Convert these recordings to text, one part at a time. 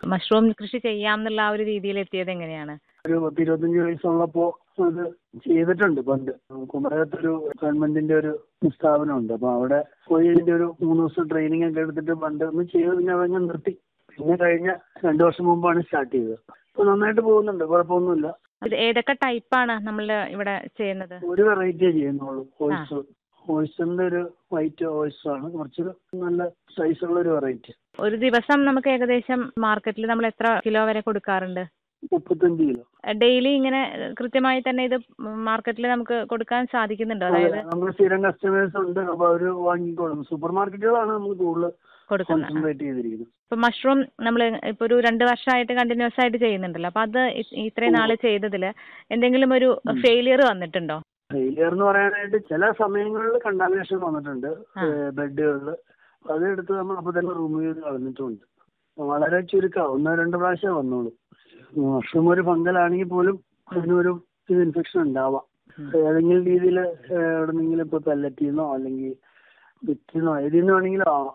Mushroom കൃഷി ചെയ്യാം എന്നുള്ള ആ ഒരു രീതിയിൽ എത്തിയത് എങ്ങനെയാണ് ഒരു പത്ത് ഇരുപത്തഞ്ച് വയസ്സുള്ളപ്പോ അത് ചെയ്തിട്ടുണ്ട് പണ്ട് കുമരകത്തൊരു ഗവൺമെന്റിന്റെ ഒരു സ്ഥാപനമുണ്ട് അപ്പൊ അവിടെ പോയി ഇതിന്റെ ഒരു മൂന്ന് ദിവസം ട്രെയിനിങ് ഒക്കെ എടുത്തിട്ട് പണ്ട് ഒന്ന് ചെയ്ത് പിന്നെ അതങ്ങ് നിർത്തി പിന്നെ കഴിഞ്ഞ രണ്ടു വർഷം മുമ്പാണ് സ്റ്റാർട്ട് ചെയ്തത് ഇപ്പൊ നന്നായിട്ട് പോകുന്നുണ്ട് കുഴപ്പമൊന്നുമില്ല ഇത് ഏതൊക്കെ ടൈപ്പാണ് നമ്മൾ ഇവിടെ ചെയ്യുന്നത് ഒരു വെറൈറ്റിയേ ചെയ്യുന്നുള്ളൂ ഓയിസ്റ്റർ ഓയിസ്റ്ററിന്റെ ഒരു വൈറ്റ് ഓയിസ്റ്റർ ആണ് കുറച്ച് നല്ല സൈസുള്ള ഒരു വെറൈറ്റി ഒരു ദിവസം നമുക്ക് ഏകദേശം മാർക്കറ്റിൽ നമ്മൾ എത്ര കിലോ വരെ കൊടുക്കാറുണ്ട് മുപ്പത്തഞ്ച് കിലോ ഡെയിലി ഇങ്ങനെ കൃത്യമായി തന്നെ ഇത് മാർക്കറ്റിൽ നമുക്ക് കൊടുക്കാൻ സാധിക്കുന്നുണ്ടോ അതായത് നമ്മുടെ സ്ഥിരം കസ്റ്റമേഴ്സ് ഉണ്ട് അപ്പൊ അവര് വാങ്ങിക്കോളും സൂപ്പർ മാർക്കറ്റുകളാണ് നമുക്ക് കൂടുതൽ കൊടുക്കുന്നത് കോൺസെൻട്രേറ്റ് ചെയ്തിരിക്കുന്നത് ഇപ്പൊ മഷ്റൂം നമ്മൾ ഇപ്പൊ ഒരു രണ്ട് വർഷമായിട്ട് കണ്ടിന്യൂസ് ആയിട്ട് ചെയ്യുന്നുണ്ടല്ലോ അപ്പൊ അത് ഇ- ഇത്രയും നാള് ചെയ്തതിൽ എന്തെങ്കിലും ഒരു ഫെയിലിയർ വന്നിട്ടുണ്ടോ ഫെയിലിയർ എന്ന് പറയാനായിട്ട് ചില സമയങ്ങളിൽ കണ്ടാമിനേഷൻ വന്നിട്ടുണ്ട് ആ. ബെഡുകളിൽ അതെടുത്ത് നമ്മൾ അപ്പൊ തന്നെ റിമൂവ് ചെയ്ത് കളഞ്ഞിട്ടുമുണ്ട് വളരെ ചുരുക്കം ഒന്നോ രണ്ടോ പ്രാവശ്യം വന്നോളൂ മഷ്റൂം ഒരു ഫംഗലാണെങ്കിൽ പോലും അതിനൊരു ഇത് ഇൻഫെക്ഷൻ ഉണ്ടാവാം ഏതെങ്കിലും രീതിയിൽ എവിടെന്നെങ്കിലും ഇപ്പൊ പെല്ലറ്റിന്നോ അല്ലെങ്കിൽ വിറ്റിന്നോ ഏതിൽ നിന്ന് വേണമെങ്കിലും ആവാം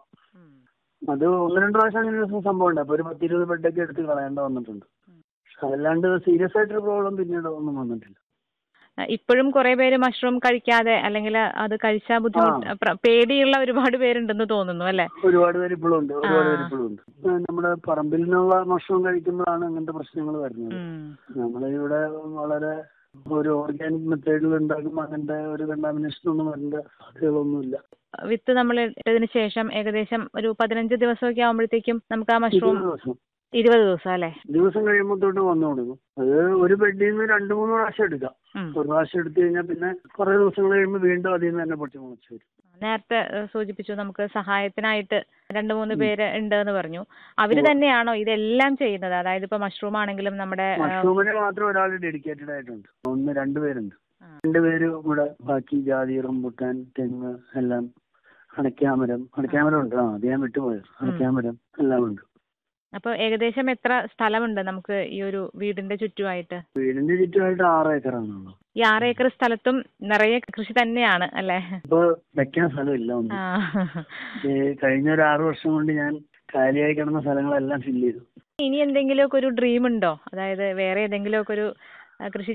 അത് ഒന്ന് രണ്ട് പ്രാവശ്യം അങ്ങനെ ഒരു സംഭവം ഉണ്ട് അപ്പൊ ഒരു പത്തിരുപത് ബെഡൊക്കെ എടുത്ത് കളയേണ്ട വന്നിട്ടുണ്ട് പക്ഷെ അതല്ലാണ്ട് സീരിയസ് ആയിട്ടൊരു പ്രോബ്ലം പിന്നീട് ഒന്നും വന്നിട്ടില്ല ഇപ്പോഴും കുറെ പേര് മഷ്റൂം കഴിക്കാതെ അല്ലെങ്കിൽ അത് കഴിച്ചാൽ ബുദ്ധിമുട്ട് പ്ര- പേടിയുള്ള ഒരുപാട് പേരുണ്ടെന്ന് തോന്നുന്നു അല്ലെ ഒരുപാട് പേര് ഇപ്പോഴും ഉണ്ട് ഒരുപാട് ആ. പേര് ഇപ്പോഴും ഉണ്ട് ഏ, നമ്മുടെ പറമ്പിൽ നിന്നുള്ള മഷ്റൂം കഴിക്കുമ്പോഴാണ് അങ്ങനത്തെ പ്രശ്നങ്ങൾ വരുന്നത് നമ്മളെ ഇവിടെ വളരെ ഒരു ഓർഗാനിക് മെത്തേഡിൽ ഉണ്ടാക്കുമ്പോൾ അങ്ങനത്തെ ഒരു കണ്ടാമിനേഷൻ ഒന്നും വരേണ്ട സാധ്യതകളൊന്നുമില്ല വിത്ത് നമ്മൾ ഇട്ടതിന് ശേഷം ഏകദേശം ഒരു പതിനഞ്ച് ദിവസമൊക്കെ ആകുമ്പോഴത്തേക്കും നമുക്ക് ആ മഷ്റൂം ഇരുപത് ദിവസം ഇരുപത് ദിവസം അല്ലെ ദിവസം കഴിയുമ്പോൾ തൊട്ട് വന്നു തുടങ്ങും അത് ഒരു ബെഡിൽ നിന്ന് രണ്ട് മൂന്ന് പ്രാവശ്യം എടുക്കാം ഒരു പ്രാവശ്യം എടുത്തു കഴിഞ്ഞാൽ പിന്നെ കുറെ ദിവസങ്ങൾ കഴിയുമ്പോൾ വീണ്ടും അതിൽ നിന്ന് തന്നെ പൊട്ടി മുളച്ച് വരും നേരത്തെ ഏഹ്, സൂചിപ്പിച്ചു നമുക്ക് സഹായത്തിനായിട്ട് രണ്ട് മൂന്ന് പേര് ഉണ്ട് എന്ന് പറഞ്ഞു അവര് തന്നെയാണോ ഇതെല്ലാം ചെയ്യുന്നത് അതായത് ഇപ്പൊ മഷ്റൂം ആണെങ്കിലും നമ്മുടെ ഏഹ്, മഷ്റൂമിന് മാത്രം ഒരാൾ ഡെഡിക്കേറ്റഡ് ആയിട്ടുണ്ട് ഒന്ന് രണ്ടുപേരുണ്ട് ആ. രണ്ടുപേര് ഇവിടെ ബാക്കി ജാതി റംബുട്ടാൻ തെങ്ങ് എല്ലാം അണക്കാമരം അണക്കാമരം ഉണ്ട് ആ അത് ഞാൻ വിട്ടുപോയത് അണക്കാമരം എല്ലാം ഉണ്ട് അപ്പൊ ഏകദേശം എത്ര സ്ഥലമുണ്ട് നമുക്ക് ഈ ഒരു വീടിന്റെ ചുറ്റുമായിട്ട് വീടിന്റെ ചുറ്റുമായിട്ട് ആറ് ഏക്കറാണുള്ളത് ഈ ആറ് ഏക്കർ സ്ഥലത്തും നിറയെ കൃഷി തന്നെയാണ് അല്ലേ ഇപ്പൊ വെക്കാൻ സ്ഥലമില്ല ഒന്നും ആ ഈ കഴിഞ്ഞ ഒരു ആറ് വർഷം കൊണ്ട് ഞാൻ കാലിയായി കിടന്ന സ്ഥലങ്ങളെല്ലാം ഫില്ല് ചെയ്തു ഇനി എന്തെങ്കിലുമൊക്കെ ഒരു ഡ്രീം ഉണ്ടോ അതായത് വേറെ ഏതെങ്കിലുമൊക്കെ ഒരു ആ, കൃഷി